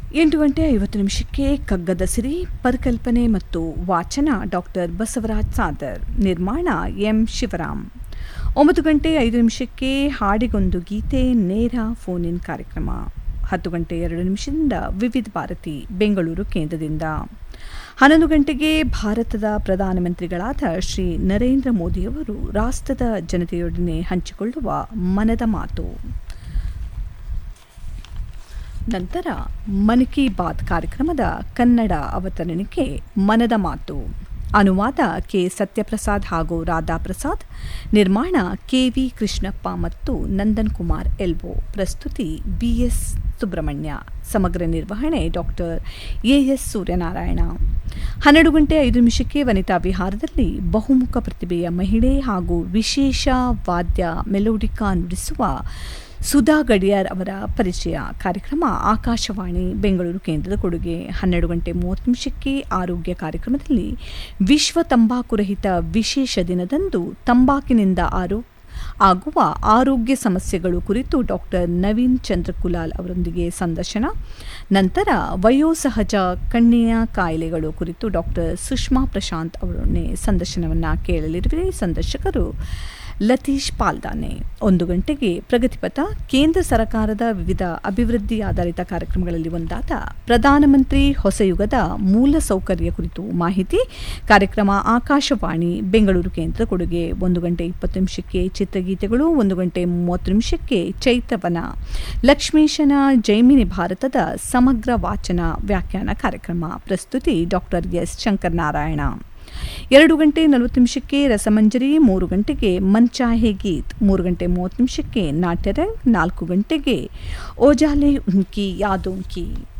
ಎಂಟು ಗಂಟೆ ಐವತ್ತು ನಿಮಿಷಕ್ಕೆ ಕಗ್ಗದ ಸಿರಿ ಪರಿಕಲ್ಪನೆ ಮತ್ತು ವಾಚನ ಡಾಕ್ಟರ್ ಬಸವರಾಜ್ ಸಾದರ್ ನಿರ್ಮಾಣ ಎಂ ಶಿವರಾಮ್ ಒಂಬತ್ತು ಗಂಟೆ ಐದು ನಿಮಿಷಕ್ಕೆ ಹಾಡಿಗೊಂದು ಗೀತೆ ನೇರ ಫೋನ್ ಇನ್ ಕಾರ್ಯಕ್ರಮ ಹತ್ತು ಗಂಟೆ ಎರಡು ನಿಮಿಷದಿಂದ ವಿವಿಧ ಭಾರತಿ ಬೆಂಗಳೂರು ಕೇಂದ್ರದಿಂದ ಹನ್ನೊಂದು ಗಂಟೆಗೆ ಭಾರತದ ಪ್ರಧಾನಮಂತ್ರಿಗಳಾದ ಶ್ರೀ ನರೇಂದ್ರ ಮೋದಿಯವರು ರಾಷ್ಟ್ರದ ಜನತೆಯೊಡನೆ ಹಂಚಿಕೊಳ್ಳುವ ಮನದ ಮಾತು ನಂತರ ಮನ್ ಕಿ ಬಾತ್ ಕಾರ್ಯಕ್ರಮದ ಕನ್ನಡ ಅವತರಣಿಕೆ ಮನದ ಮಾತು ಅನುವಾದ ಕೆ ಸತ್ಯಪ್ರಸಾದ್ ಹಾಗೂ ರಾಧಾ ಪ್ರಸಾದ್ ನಿರ್ಮಾಣ ಕೆ ವಿ ಕೃಷ್ಣಪ್ಪ ಮತ್ತು ನಂದನ್ ಕುಮಾರ್ ಎಲ್ಬೋ ಪ್ರಸ್ತುತಿ ಬಿ ಎಸ್ ಸುಬ್ರಹ್ಮಣ್ಯ ಸಮಗ್ರ ನಿರ್ವಹಣೆ ಡಾಕ್ಟರ್ ಎ ಎಸ್ ಸೂರ್ಯನಾರಾಯಣ ಹನ್ನೆರಡು ಗಂಟೆ ಐದು ನಿಮಿಷಕ್ಕೆ ವನಿತಾ ವಿಹಾರದಲ್ಲಿ ಬಹುಮುಖ ಪ್ರತಿಭೆಯ ಮಹಿಳೆ ಹಾಗೂ ವಿಶೇಷ ವಾದ್ಯ ಮೆಲೋಡಿಕಾ ನುಡಿಸುವ ಸುಧಾ ಗಡಿಯಾರ್ ಅವರ ಪರಿಚಯ ಕಾರ್ಯಕ್ರಮ ಆಕಾಶವಾಣಿ ಬೆಂಗಳೂರು ಕೇಂದ್ರದ ಕೊಡುಗೆ ಹನ್ನೆರಡು ಗಂಟೆ ಮೂವತ್ತು ನಿಮಿಷಕ್ಕೆ ಆರೋಗ್ಯ ಕಾರ್ಯಕ್ರಮದಲ್ಲಿ ವಿಶ್ವ ತಂಬಾಕು ರಹಿತ ವಿಶೇಷ ದಿನದಂದು ತಂಬಾಕಿನಿಂದ ಆರೋ ಆಗುವ ಆರೋಗ್ಯ ಸಮಸ್ಯೆಗಳು ಕುರಿತು ಡಾಕ್ಟರ್ ನವೀನ್ ಚಂದ್ರಕುಲಾಲ್ ಅವರೊಂದಿಗೆ ಸಂದರ್ಶನ ನಂತರ ವಯೋಸಹಜ ಕಣ್ಣಿನ ಕಾಯಿಲೆಗಳು ಕುರಿತು ಡಾಕ್ಟರ್ ಸುಷ್ಮಾ ಪ್ರಶಾಂತ್ ಅವರೊಡನೆ ಸಂದರ್ಶನವನ್ನು ಕೇಳಲಿರುವೆ ಸಂದರ್ಶಕರು ಲತೀಶ್ ಪಾಲ್ದಾನೆ ಒಂದು ಗಂಟೆಗೆ ಪ್ರಗತಿಪಥ ಕೇಂದ್ರ ಸರ್ಕಾರದ ವಿವಿಧ ಅಭಿವೃದ್ಧಿ ಆಧಾರಿತ ಕಾರ್ಯಕ್ರಮಗಳಲ್ಲಿ ಒಂದಾದ ಪ್ರಧಾನಮಂತ್ರಿ ಹೊಸಯುಗದ ಮೂಲ ಸೌಕರ್ಯ ಕುರಿತು ಮಾಹಿತಿ ಕಾರ್ಯಕ್ರಮ ಆಕಾಶವಾಣಿ ಬೆಂಗಳೂರು ಕೇಂದ್ರದ ಕೊಡುಗೆ ಒಂದು ಗಂಟೆ ಇಪ್ಪತ್ತು ನಿಮಿಷಕ್ಕೆ ಚಿತ್ರಗೀತೆಗಳು ಒಂದು ಗಂಟೆ ಮೂವತ್ತು ನಿಮಿಷಕ್ಕೆ ಚೈತ್ರವನ ಲಕ್ಷ್ಮೀಶನ ಜೈಮಿನಿ ಭಾರತದ ಸಮಗ್ರ ವಾಚನ ವ್ಯಾಖ್ಯಾನ ಕಾರ್ಯಕ್ರಮ ಪ್ರಸ್ತುತಿ ಡಾಕ್ಟರ್ ಎಸ್ ಶಂಕರನಾರಾಯಣ ಎರಡು ಗಂಟೆ ನಲವತ್ತು ನಿಮಿಷಕ್ಕೆ ರಸಮಂಜರಿ ಮೂರು ಗಂಟೆಗೆ ಮಂಚಾಹೆ ಗೀತ್ ಮೂರು ಗಂಟೆ ಮೂವತ್ತು ನಿಮಿಷಕ್ಕೆ ನಾಟ್ಯರಂಗ್ ನಾಲ್ಕು ಗಂಟೆಗೆ ಓಜಾಲೆ ಉನ್ಕಿ ಯಾದೋಂಕಿ